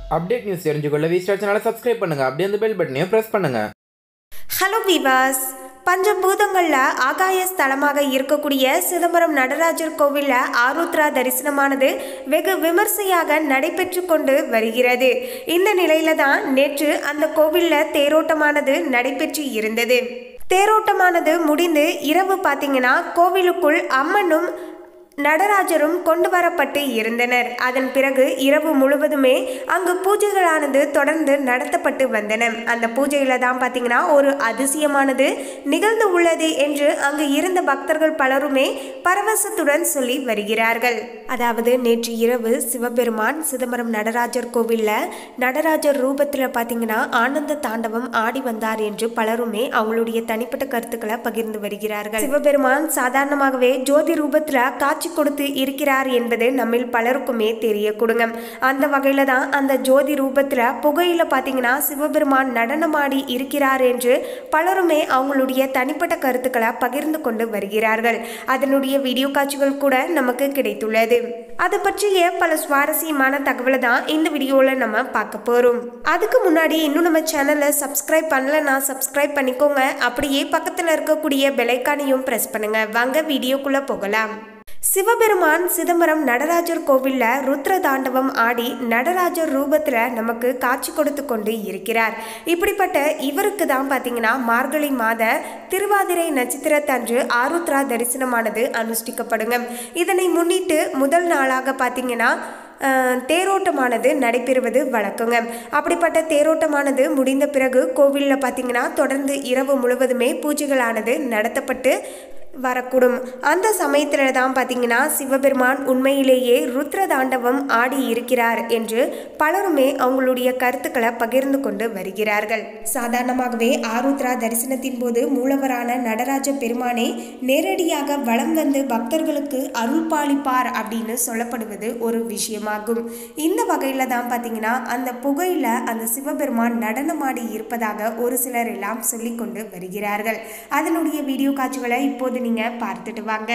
update news தெரிஞ்சுக்கொள்ள V star சேனலை subscribe பண்ணுங்க அப்படியே அந்த பெல் பட்டனையும் ப்ரெஸ் பண்ணுங்க ஹலோ விவாஸ் பஞ்சபூதங்களில் ஆகாய ஸ்தலமாக இருக்கக்கூடிய சிதம்பரம் நடராஜர் கோவிலில் ஆருத்ரா தரிசனமானது வெகு விமர்சையாக நடைபெற்று கொண்டு வருகிறது இந்த நிலையில தான் நேற்று அந்த கோவிலில் தேரோட்டமானது நடைபெற்று இருந்தது தேரோட்டமானது முடிந்து இரவு பார்த்தீங்கன்னா கோவிலுக்குள் அம்மனும் நடராஜரும் கொண்டு வரப்பட்டு இருந்தனர் அதன் பிறகு இரவு முழுவதுமே அங்கு பூஜைகளானது தொடர்ந்து நடத்தப்பட்டு வந்தன அந்த பூஜையில தான் பார்த்தீங்கன்னா ஒரு அதிசயமானது நிகழ்ந்து உள்ளது என்று அங்கு இருந்த பக்தர்கள் பலருமே பரவசத்துடன் சொல்லி வருகிறார்கள் அதாவது நேற்று இரவு சிவபெருமான் சிதம்பரம் நடராஜர் கோவிலில் நடராஜர் ரூபத்தில் பார்த்தீங்கன்னா ஆனந்த தாண்டவம் ஆடி வந்தார் என்று பலருமே அவங்களுடைய தனிப்பட்ட கருத்துக்களை பகிர்ந்து வருகிறார்கள் சிவபெருமான் சாதாரணமாகவே ஜோதி ரூபத்தில் காட்சி கொடுத்து இருக்கிறார் என்பது நம்மில் பலருக்குமே தெரிய கொடுங்க அந்த வகையில தான் அந்த ஜோதி ரூபத்தில் புகையில பார்த்தீங்கன்னா சிவபெருமான் நடனமாடி இருக்கிறார் என்று பலருமே அவங்களுடைய தனிப்பட்ட கருத்துக்களை பகிர்ந்து கொண்டு வருகிறார்கள் அதனுடைய வீடியோ காட்சிகள் கூட நமக்கு கிடைத்துள்ளது அது பற்றிய பல சுவாரஸ்யமான தகவலை தான் இந்த வீடியோவில் நம்ம பார்க்க போகிறோம் அதுக்கு முன்னாடி இன்னும் நம்ம சேனலை சப்ஸ்கிரைப் பண்ணலன்னா சப்ஸ்கிரைப் பண்ணிக்கோங்க அப்படியே பக்கத்தில் இருக்கக்கூடிய பெலைக்கானையும் ப்ரெஸ் பண்ணுங்க வாங்க வீடியோக்குள்ளே போகலாம் சிவபெருமான் சிதம்பரம் நடராஜர் கோவிலில் ருத்ர தாண்டவம் ஆடி நடராஜர் ரூபத்தில் நமக்கு காட்சி கொடுத்து கொண்டு இருக்கிறார் இப்படிப்பட்ட இவருக்கு தான் பார்த்தீங்கன்னா மார்கழி மாத திருவாதிரை நட்சத்திரத்தன்று ஆருத்ரா தரிசனமானது அனுஷ்டிக்கப்படுங்க இதனை முன்னிட்டு முதல் நாளாக பார்த்தீங்கன்னா அஹ், தேரோட்டமானது நடைபெறுவது வழக்கங்க அப்படிப்பட்ட தேரோட்டமானது முடிந்த பிறகு கோவிலில் பார்த்தீங்கன்னா தொடர்ந்து இரவு முழுவதுமே பூஜைகளானது நடத்தப்பட்டு வரக்கூடும் அந்த சமயத்தில் தான் பார்த்தீங்கன்னா சிவபெருமான் உண்மையிலேயே ருத்ர தாண்டவம் ஆடி இருக்கிறார் என்று பலருமே அவங்களுடைய கருத்துக்களை பகிர்ந்து கொண்டு வருகிறார்கள் சாதாரணமாகவே ஆருத்ரா தரிசனத்தின் போது மூலவரான நடராஜ பெருமானே நேரடியாக வலம் வந்து பக்தர்களுக்கு அருள் பாலிப்பார் அப்படின்னு சொல்லப்படுவது ஒரு விஷயமாகும் இந்த வகையில் தான் பார்த்தீங்கன்னா அந்த புகையில அந்த சிவபெருமான் நடனமாடி இருப்பதாக ஒரு சிலர் எல்லாம் சொல்லிக்கொண்டு வருகிறார்கள் அதனுடைய வீடியோ காட்சிகளை இப்போது நீங்க பார்த்துட்டு வாங்க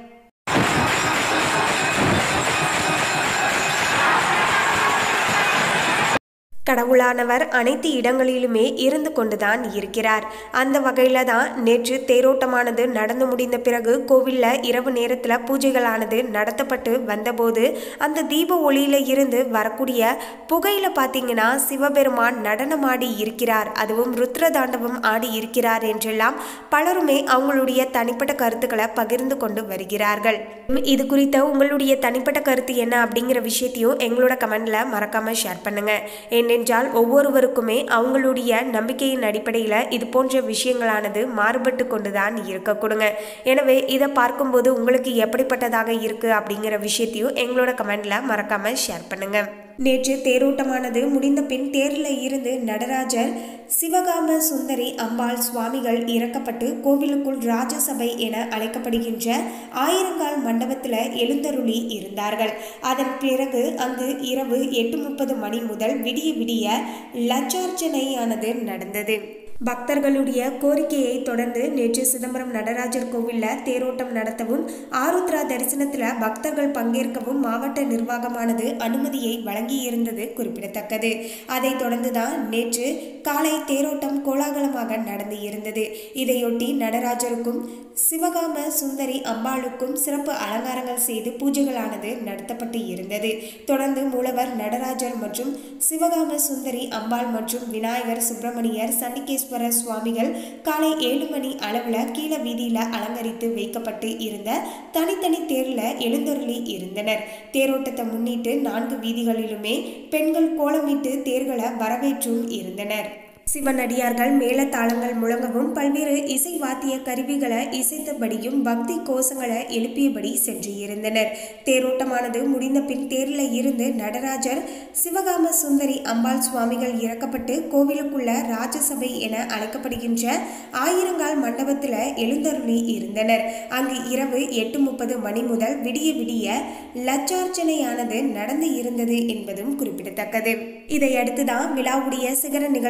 கடவுளானவர் அனைத்து இடங்களிலுமே இருந்து கொண்டுதான் இருக்கிறார் அந்த வகையில தான் நேற்று தேரோட்டமானது நடந்து முடிந்த பிறகு கோவிலில் இரவு நேரத்தில் பூஜைகளானது நடத்தப்பட்டு வந்தபோது அந்த தீப ஒளியில இருந்து வரக்கூடிய புகையில பார்த்தீங்கன்னா சிவபெருமான் நடனமாடி இருக்கிறார் அதுவும் ருத்ர தாண்டவம் ஆடி இருக்கிறார் என்றெல்லாம் பலருமே அவங்களுடைய தனிப்பட்ட கருத்துக்களை பகிர்ந்து கொண்டு வருகிறார்கள் இது குறித்த உங்களுடைய தனிப்பட்ட கருத்து என்ன அப்படிங்கிற விஷயத்தையும் எங்களோட கமெண்ட்ல மறக்காம ஷேர் பண்ணுங்க ஏனென்றால் ஒவ்வொருவருக்குமே அவங்களுடைய நம்பிக்கையின் அடிப்படையில் இது போன்ற விஷயங்களானது மாறுபட்டு கொண்டுதான் இருக்க கொடுங்க எனவே இதை பார்க்கும்போது உங்களுக்கு எப்படிப்பட்டதாக இருக்கு அப்படிங்கிற விஷயத்தையும் எங்களோட கமெண்ட்ல மறக்காம ஷேர் பண்ணுங்க நேற்று தேரோட்டமானது முடிந்த பின் தேரில் இருந்து நடராஜர் சிவகாம சுந்தரி அம்பாள் சுவாமிகள் இறக்கப்பட்டு கோவிலுக்குள் ராஜசபை என அழைக்கப்படுகின்ற ஆயிரங்கால் மண்டபத்தில் எழுந்தருளி இருந்தார்கள் அதன் பிறகு அங்கு இரவு எட்டு முப்பது மணி முதல் விடிய விடிய லட்சார்ச்சனையானது நடந்தது பக்தர்களுடைய கோரிக்கையை தொடர்ந்து நேற்று சிதம்பரம் நடராஜர் கோவிலில் தேரோட்டம் நடத்தவும் ஆருத்ரா தரிசனத்தில் பக்தர்கள் பங்கேற்கவும் மாவட்ட நிர்வாகமானது அனுமதியை வழங்கியிருந்தது குறிப்பிடத்தக்கது அதைத் தொடர்ந்து தான் நேற்று காலை தேரோட்டம் கோலாகலமாக நடந்து இருந்தது இதையொட்டி நடராஜருக்கும் சிவகாம சுந்தரி அம்பாளுக்கும் சிறப்பு அலங்காரங்கள் செய்து பூஜைகளானது நடத்தப்பட்டு இருந்தது தொடர்ந்து மூலவர் நடராஜர் மற்றும் சிவகாம சுந்தரி அம்பாள் மற்றும் விநாயகர் சுப்பிரமணியர் சண்டிகேஸ்வரர் சுவாமிகள் காலை ஏழு மணி அளவில் கீழ வீதியில் அலங்கரித்து வைக்கப்பட்டு இருந்த தனித்தனி தேரில் எழுந்தருளி இருந்தனர் தேரோட்டத்தை முன்னிட்டு நான்கு வீதிகளிலுமே பெண்கள் கோலமிட்டு தேர்களை வரவேற்றும் இருந்தனர் சிவனடியார்கள் மேளதாளங்கள் முழங்கவும் பல்வேறு இசை வாத்திய கருவிகளை இசைத்தபடியும் பக்தி கோஷங்களை எழுப்பியபடி சென்று இருந்தனர் தேரோட்டமானது முடிந்த பின் தேரில் இருந்து நடராஜர் சிவகாம சுந்தரி அம்பாள் சுவாமிகள் இறக்கப்பட்டு கோவிலுக்குள்ள ராஜசபை என அழைக்கப்படுகின்ற ஆயிரங்கால் மண்டபத்தில் எழுந்தருளி இருந்தனர் அங்கு இரவு எட்டு முப்பது மணி முதல் விடிய விடிய லட்சார்ச்சனையானது நடந்து இருந்தது என்பதும் குறிப்பிடத்தக்கது இதையடுத்து தான் விழாவுடைய சிகர நிகழ்ச்சியான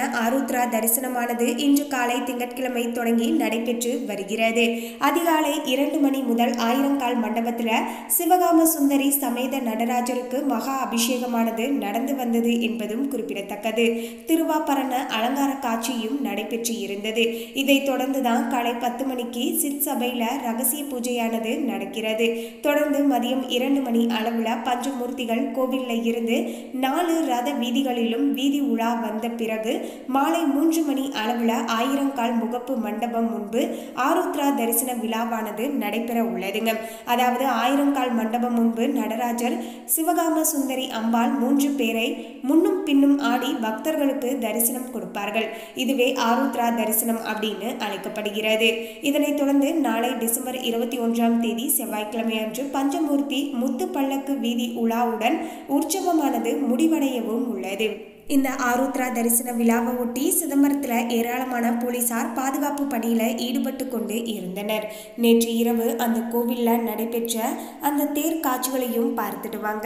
ஆருத்ரா தரிசனமானது இன்று காலை திங்கட்கிழமை தொடங்கி நடைபெற்று வருகிறது அதிகாலை இரண்டு மணி முதல் ஆயிரங்கால் மண்டபத்தில் சிவகாம சுந்தரி சமேத நடராஜருக்கு மகா அபிஷேகமானது நடந்து வந்தது என்பதும் குறிப்பிடத்தக்கது திருவாபரண அலங்கார காட்சியும் நடைபெற்று இருந்தது இதைத் தொடர்ந்துதான் காலை பத்து மணிக்கு சித் சபையில ரகசிய பூஜையானது நடக்கிறது தொடர்ந்து மதியம் இரண்டு மணி அளவுல பஞ்சமூர்த்திகள் கோவில்ல இருந்து நாலு ரத வீதிகளிலும் வீதி உலா வந்த பிறகு மாலை மூன்று மணி அளவுல ஆயிரங்கால் முகப்பு மண்டபம் முன்பு ஆருத்ரா தரிசன விழாவானது நடைபெற உள்ளதுங்க அதாவது ஆயிரங்கால் மண்டபம் முன்பு நடராஜர் சிவகாம சுந்தரி அம்பாள் மூன்று பேரை முன்னும் பின்னும் ஆடி பக்தர்களுக்கு தரிசனம் கொடுப்பார்கள் இதுவே ஆருத்ரா தரிசனம் அப்படின்னு அழைக்கப்படுகிறது இதனைத் தொடர்ந்து நாளை டிசம்பர் இருபத்தி ஒன்றாம் தேதி செவ்வாய்க்கிழமை அன்று பஞ்சமூர்த்தி முத்து பல்லக்கு வீதி உலாவுடன் உற்சவமானது முடிவடையவும் உள்ளது இந்த ஆருத்ரா தரிசன விழாவை ஒட்டி சிதம்பரத்தில் ஏராளமான போலீசார் பாதுகாப்பு பணியில் ஈடுபட்டு கொண்டு இருந்தனர் நேற்று இரவு அந்த கோவிலில் நடைபெற்ற அந்த தேர் காட்சிகளையும் பார்த்துட்டு வாங்க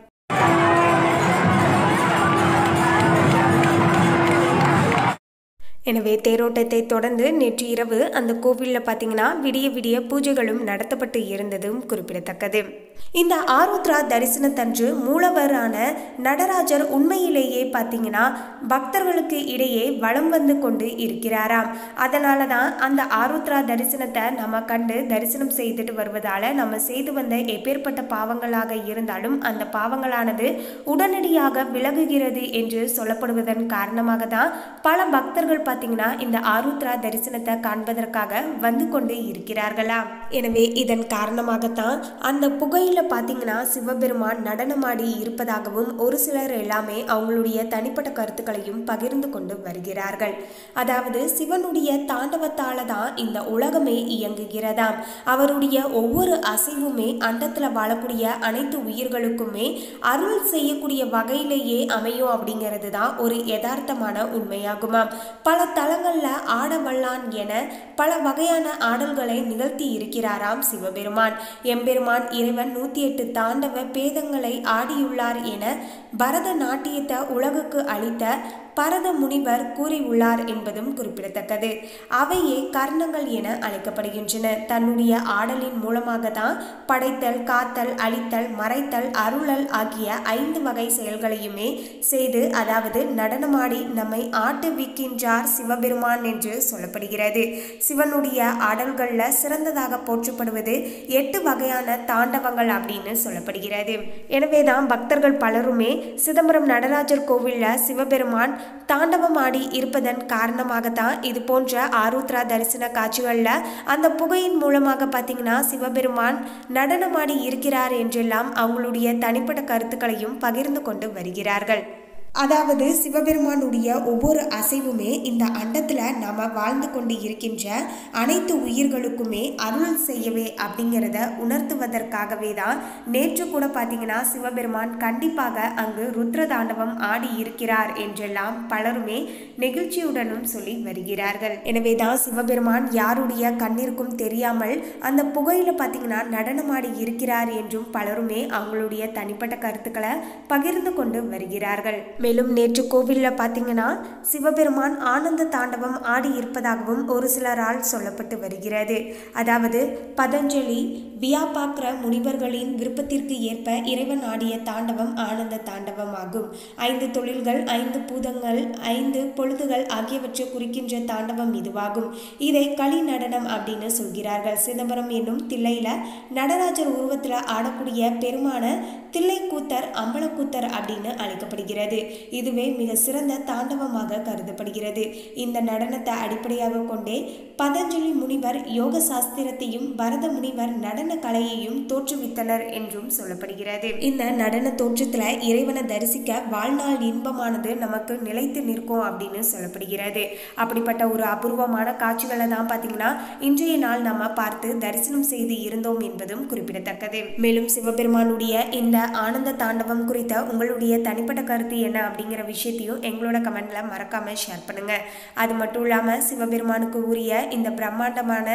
எனவே தேரோட்டத்தை தொடர்ந்து நேற்று இரவு அந்த கோவிலில் பார்த்தீங்கன்னா விடிய விடிய பூஜைகளும் நடத்தப்பட்டு இருந்ததும் குறிப்பிடத்தக்கது இந்த ஆருத்ரா தரிசனத்தன்று மூலவரான நடராஜர் உண்மையிலேயே பார்த்தீங்கன்னா பக்தர்களுக்கு இடையே வலம் வந்து கொண்டு இருக்கிறாராம் அதனால தான் அந்த ஆருத்ரா தரிசனத்தை நம்ம கண்டு தரிசனம் செய்துட்டு வருவதால நம்ம செய்து வந்த எப்பேற்பட்ட பாவங்களாக இருந்தாலும் அந்த பாவங்களானது உடனடியாக விலகுகிறது என்று சொல்லப்படுவதன் காரணமாக தான் பல பக்தர்கள் பார்த்தீங்கன்னா இந்த ஆருத்ரா தரிசனத்தை காண்பதற்காக வந்து கொண்டு இருக்கிறார்களா எனவே இதன் காரணமாகத்தான் அந்த புகையில பார்த்தீங்கன்னா சிவபெருமான் நடனமாடி இருப்பதாகவும் ஒரு சிலர் எல்லாமே அவங்களுடைய தனிப்பட்ட கருத்துக்களையும் பகிர்ந்து கொண்டு வருகிறார்கள் அதாவது சிவனுடைய தாண்டவத்தால தான் இந்த உலகமே இயங்குகிறதாம் அவருடைய ஒவ்வொரு அசைவுமே அண்டத்துல வாழக்கூடிய அனைத்து உயிர்களுக்குமே அருள் செய்யக்கூடிய வகையிலேயே அமையும் அப்படிங்கிறது தான் ஒரு யதார்த்தமான உண்மையாகுமாம் பல தலங்கள்ல ஆட வல்லான் என பல வகையான ஆடல்களை நிகழ்த்தி இருக்கிறாராம் சிவபெருமான் எம்பெருமான் இறைவன் நூத்தி எட்டு தாண்டவ பேதங்களை ஆடியுள்ளார் என பரத நாட்டியத்தை உலகுக்கு அளித்த பரத முனிவர் கூறியுள்ளார் என்பதும் குறிப்பிடத்தக்கது அவையே கர்ணங்கள் என அழைக்கப்படுகின்றன தன்னுடைய ஆடலின் மூலமாக தான் படைத்தல் காத்தல் அழித்தல் மறைத்தல் அருளல் ஆகிய ஐந்து வகை செயல்களையுமே செய்து அதாவது நடனமாடி நம்மை ஆட்டுவிக்கின்றார் சிவபெருமான் என்று சொல்லப்படுகிறது சிவனுடைய ஆடல்களில் சிறந்ததாக போற்றப்படுவது எட்டு வகையான தாண்டவங்கள் அப்படின்னு சொல்லப்படுகிறது எனவே தான் பக்தர்கள் பலருமே சிதம்பரம் நடராஜர் கோவிலில் சிவபெருமான் தாண்டவம் ஆடி இருப்பதன் காரணமாகத்தான் இது போன்ற ஆருத்ரா தரிசன காட்சிகளில் அந்த புகையின் மூலமாக பார்த்தீங்கன்னா சிவபெருமான் நடனமாடி இருக்கிறார் என்றெல்லாம் அவங்களுடைய தனிப்பட்ட கருத்துக்களையும் பகிர்ந்து கொண்டு வருகிறார்கள் அதாவது சிவபெருமானுடைய ஒவ்வொரு அசைவுமே இந்த அண்டத்தில் நாம் வாழ்ந்து கொண்டு இருக்கின்ற அனைத்து உயிர்களுக்குமே அருள் செய்யவே அப்படிங்கிறத உணர்த்துவதற்காகவே தான் நேற்று கூட பார்த்தீங்கன்னா சிவபெருமான் கண்டிப்பாக அங்கு ருத்ரதாண்டவம் ஆடி இருக்கிறார் என்றெல்லாம் பலருமே நெகிழ்ச்சியுடனும் சொல்லி வருகிறார்கள் எனவே தான் சிவபெருமான் யாருடைய கண்ணிற்கும் தெரியாமல் அந்த புகையில பார்த்தீங்கன்னா நடனமாடி இருக்கிறார் என்றும் பலருமே அவங்களுடைய தனிப்பட்ட கருத்துக்களை பகிர்ந்து கொண்டு வருகிறார்கள் மேலும் நேற்று கோவிலில் பார்த்தீங்கன்னா சிவபெருமான் ஆனந்த தாண்டவம் ஆடி இருப்பதாகவும் ஒரு சிலரால் சொல்லப்பட்டு வருகிறது அதாவது பதஞ்சலி வியாபாக்கிர முனிவர்களின் விருப்பத்திற்கு ஏற்ப இறைவன் ஆடிய தாண்டவம் ஆனந்த தாண்டவம் ஆகும் ஐந்து தொழில்கள் ஐந்து பூதங்கள் ஐந்து பொழுதுகள் ஆகியவற்றை குறிக்கின்ற தாண்டவம் இதுவாகும் இதை களி நடனம் அப்படின்னு சொல்கிறார்கள் சிதம்பரம் என்னும் தில்லையில நடராஜர் உருவத்தில் ஆடக்கூடிய பெருமான தில்லைக்கூத்தர் அம்பலக்கூத்தர் அப்படின்னு அழைக்கப்படுகிறது இதுவே மிக சிறந்த தாண்டவமாக கருதப்படுகிறது இந்த நடனத்தை அடிப்படையாக கொண்டே பதஞ்சலி முனிவர் யோக சாஸ்திரத்தையும் பரத முனிவர் நடன கலையையும் தோற்றுவித்தனர் என்றும் சொல்லப்படுகிறது இந்த நடன தோற்றத்துல இறைவனை தரிசிக்க வாழ்நாள் இன்பமானது நமக்கு நிலைத்து நிற்கும் அப்படின்னு சொல்லப்படுகிறது அப்படிப்பட்ட ஒரு அபூர்வமான காட்சிகளை தான் பார்த்தீங்கன்னா இன்றைய நாள் நம்ம பார்த்து தரிசனம் செய்து இருந்தோம் என்பதும் குறிப்பிடத்தக்கது மேலும் சிவபெருமானுடைய இந்த ஆனந்த தாண்டவம் குறித்த உங்களுடைய தனிப்பட்ட கருத்து என்ன அப்படிங்கிற விஷயத்தையும் எங்களோட கமெண்ட்ல மறக்காம ஷேர் பண்ணுங்க அது மட்டும் இல்லாம சிவபெருமானுக்கு உரிய இந்த பிரம்மாண்டமான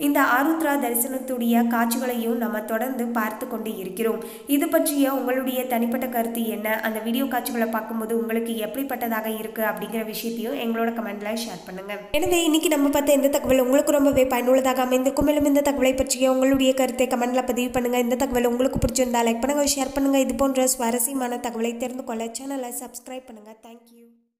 இந்த ஆருத்ரா தரிசனத்துடைய காட்சிகளையும் நம்ம தொடர்ந்து பார்த்து கொண்டு இருக்கிறோம் இது பற்றிய உங்களுடைய தனிப்பட்ட கருத்து என்ன அந்த வீடியோ காட்சிகளை பார்க்கும்போது உங்களுக்கு எப்படிப்பட்டதாக இருக்கு அப்படிங்கிற விஷயத்தையும் எங்களோட கமெண்ட்ல ஷேர் பண்ணுங்க எனவே இன்னைக்கு நம்ம பார்த்த இந்த தகவல் உங்களுக்கு ரொம்பவே பயனுள்ளதாக அமைந்திருக்கும் மேலும் இந்த தகவலை பற்றிய உங்களுடைய கருத்தை கமெண்ட்ல பதிவு பண்ணுங்க இந்த தகவல் உங்களுக்கு பிடிச்சிருந்தா லைக் பண்ணுங்க ஷேர் பண்ணுங்க இது போன்ற சுவாரஸ்யமான தகவலை தெரிந்து கொள்ள சேனலை சப்ஸ்கிரைப் பண்ணுங்க தேங்க்யூ